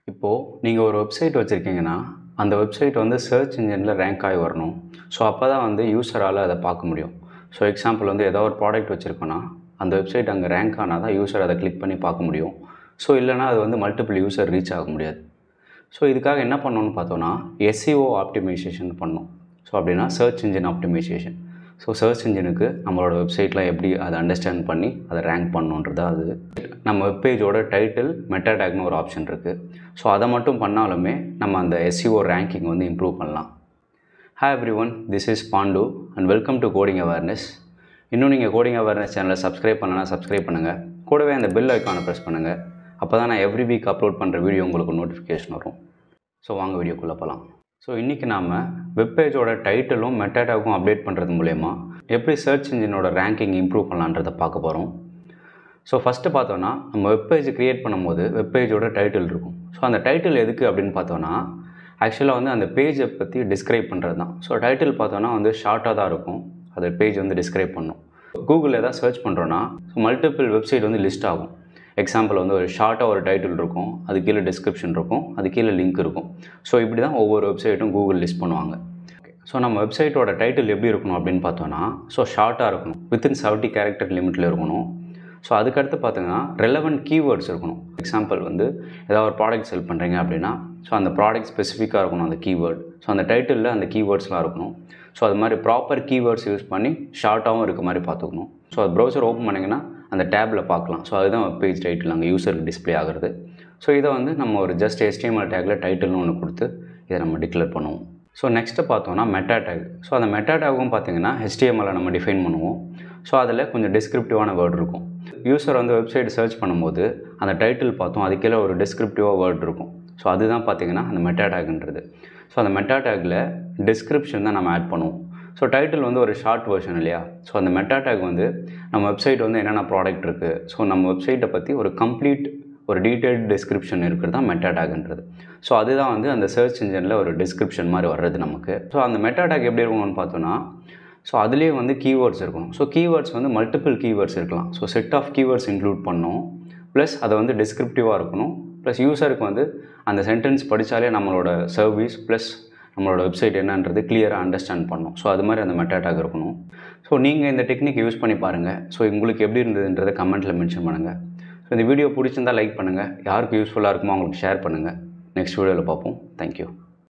இப்போது நீங்கள் ஒரு வெப்சைட் வச்சுருக்கீங்கன்னா அந்த வெப்சைட் வந்து சர்ச் இன்ஜினில் ரேங்க் ஆகி வரணும் ஸோ அப்போ தான் வந்து யூஸரால் அதை பார்க்க முடியும் ஸோ எக்ஸாம்பிள் வந்து ஏதோ ஒரு ப்ராடக்ட் வச்சுருக்கோன்னா அந்த வெப்சைட் அங்கே ரேங்க் ஆனால் தான் யூஸர் அதை கிளிக் பண்ணி பார்க்க முடியும் ஸோ இல்லைனா அது வந்து மல்டிபிள் யூஸர் ரீச் ஆக முடியாது ஸோ இதுக்காக என்ன பண்ணணும்னு பார்த்தோன்னா எஸ்சிஓ ஆப்டிமைசேஷன் பண்ணணும் ஸோ அப்படின்னா search engine optimisation so search இன்ஜினுக்கு நம்மளோட வெப்சைட்டில் எப்படி அதை அண்டர்ஸ்டாண்ட் பண்ணி அதை ரேங்க் பண்ணணுன்றது அது நம்ம வெப்பேஜோட டைட்டில் மெட்டா டேக்னு ஒரு ஆப்ஷன் இருக்குது ஸோ அதை மட்டும் பண்ணாலுமே நம்ம அந்த எஸ்சிஓ ரேங்கிங் வந்து இம்ப்ரூவ் பண்ணலாம் hi everyone this is Pandu and welcome to coding awareness இன்னும் நீங்கள் கோடிங் அவேர்னஸ் சேனலை சப்ஸ்கிரைப் பண்ணலன்னா சப்ஸ்கிரைப் பண்ணுங்கள் கூடவே அந்த பெல் ஐக்கானை ப்ரெஸ் பண்ணுங்கள் அப்போ தான் நான் எவ்ரி வீக் அப்லோட் பண்ணுற வீடியோ உங்களுக்கு நோட்டிஃபிகேஷன் வரும் ஸோ வாங்க வீடியோக்குள்ளே போகலாம் ஸோ இன்றைக்கி நாம் வெப்பேஜோட டைட்டிலும் மெட்டாடாக்கும் அப்டேட் பண்ணுறது மூலயமா எப்படி சர்ச் இன்ஜினோட ரேங்கிங் இம்ப்ரூவ் பண்ணலான்றதை பார்க்க போகிறோம் ஸோ ஃபஸ்ட்டு பார்த்தோன்னா நம்ம வெப்பேஜ் க்ரியேட் பண்ணும்போது வெப்பேஜோட டைட்டில் இருக்கும் ஸோ அந்த டைட்டில் எதுக்கு அப்படின்னு பார்த்தோன்னா ஆக்சுவலாக வந்து அந்த பேஜை பற்றி டிஸ்கிரைப் பண்ணுறது தான் ஸோ டைட்டில் பார்த்தோன்னா வந்து ஷார்ட்டாக தான் இருக்கும் அது பேஜ் வந்து டிஸ்கிரைப் பண்ணும் கூகுளில் எதாவது சர்ச் பண்ணுறோன்னா ஸோ மல்டிபிள் வெப்சைட் வந்து லிஸ்ட் ஆகும் எக்ஸாம்பிள் வந்து ஒரு ஷார்ட்டாக ஒரு டைட்டில் இருக்கும் அது கீழே டிஸ்கிரிப்ஷன் இருக்கும் அது கீழே லிங்க் இருக்கும் ஸோ இப்படி தான் ஒவ்வொரு வெப்சைட்டும் கூகுள் லிஸ்ட் பண்ணுவாங்க ஸோ நம்ம வெப்சைட்டோட டைட்டில் எப்படி இருக்கணும் அப்படின்னு பார்த்தோன்னா ஸோ ஷார்ட்டாக இருக்கணும் வித்தின் செவன்ட்டி கேரக்டர் லிமிட்டில் இருக்கணும் ஸோ அதுக்கடுத்து பார்த்தீங்கன்னா ரெலவெண்ட் கீவேர்ட்ஸ் இருக்கணும் எக்ஸாம்பிள் வந்து ஏதாவது ஒரு ப்ராடக்ட் செல் பண்ணுறீங்க அப்படின்னா ஸோ அந்த ப்ராடக்ட் ஸ்பெசிஃபிக்காக இருக்கணும் அந்த கீவேர்ட் ஸோ அந்த டைட்டிலில் அந்த கீவேர்ட்ஸ்லாம் இருக்கணும் ஸோ அது மாதிரி ப்ராப்பர் கீவேர்ட்ஸ் யூஸ் பண்ணி ஷார்ட்டாகவும் இருக்க மாதிரி பார்த்துக்கணும் ஸோ அது ப்ரௌசர் ஓப்பன் பண்ணிங்கன்னா அந்த டேப்பில் பார்க்கலாம் ஸோ அதுதான் வெப் பேஜ் டைட்டில் அங்கே யூசருக்கு டிஸ்பிளே ஆகுறது ஸோ இதை வந்து நம்ம ஒரு ஜஸ்ட் HTML டேக்கில் டைட்டில்னு ஒன்று கொடுத்து இதை நம்ம டிக்ளேர் பண்ணுவோம் ஸோ நெக்ஸ்ட்டு பார்த்தோன்னா மெட்டா டேக் ஸோ அந்த மெட்டா டேக்கும் பார்த்தீங்கன்னா HTML நம்ம டிஃபைன் பண்ணுவோம் ஸோ அதில் கொஞ்சம் டிஸ்கிரிப்டிவான வேர்ட் இருக்கும் யூசர் வந்து வெப்சைட் சர்ச் பண்ணும்போது அந்த டைட்டில் பார்த்தோம் அது கீழே ஒரு டிஸ்கிரிப்டிவாக வேர்ட் இருக்கும் ஸோ அதுதான் பார்த்தீங்கன்னா அந்த மெட்டா டேக்ன்றது ஸோ அந்த மெட்டா டேக்கில் டிஸ்கிரிப்ஷன் தான் நம்ம ஆட் பண்ணுவோம் ஸோ டைட்டில் வந்து ஒரு ஷார்ட் வெர்ஷன் இல்லையா ஸோ அந்த மெட்டா டேக் வந்து நம்ம வெப்சைட் வந்து என்னென்ன ப்ராடக்ட் இருக்குது ஸோ நம்ம வெப்சைட்டை பற்றி ஒரு கம்ப்ளீட் ஒரு டீட்டெயில்டு டிஸ்கிரிப்ஷன் இருக்கிறது தான் மெட்டா டேக்ன்றது ஸோ அதுதான் வந்து அந்த சர்ச் இன்ஜினில் ஒரு டிஸ்கிரிப்ஷன் மாதிரி வர்றது நமக்கு ஸோ அந்த மெட்டா டேக் எப்படி இருக்கணும்னு பார்த்தோன்னா ஸோ அதுலேயே வந்து கீவேர்ட்ஸ் இருக்கணும் ஸோ கீவேர்ட்ஸ் வந்து மல்டிபிள் கீவேர்ட்ஸ் இருக்கலாம் so set of keywords include பண்ணணும் ப்ளஸ் அதை வந்து டிஸ்கிரிப்டிவாக இருக்கணும் ப்ளஸ் யூசருக்கு வந்து அந்த சென்டென்ஸ் படித்தாலே நம்மளோட சர்வீஸ் ப்ளஸ் நம்மளோட வெப்சைட் என்னன்றது கிளியராக அண்டர்ஸ்டாண்ட் பண்ணணும் ஸோ அது மாதிரி அந்த மெட்டாட்டாக் இருக்கணும் ஸோ நீங்கள் இந்த டெக்னிக் யூஸ் பண்ணி பாருங்கள் ஸோ உங்களுக்கு எப்படி இருந்ததுன்றதை கமெண்ட்டில் மென்ஷன் பண்ணுங்கள் ஸோ இந்த வீடியோ பிடிச்சிருந்தால் லைக் பண்ணுங்கள் யாருக்கு யூஸ்ஃபுல்லாக இருக்குமோ அவங்களுக்கு ஷேர் பண்ணுங்கள் நெக்ஸ்ட் வீடியோவில் பார்ப்போம் தேங்க்யூ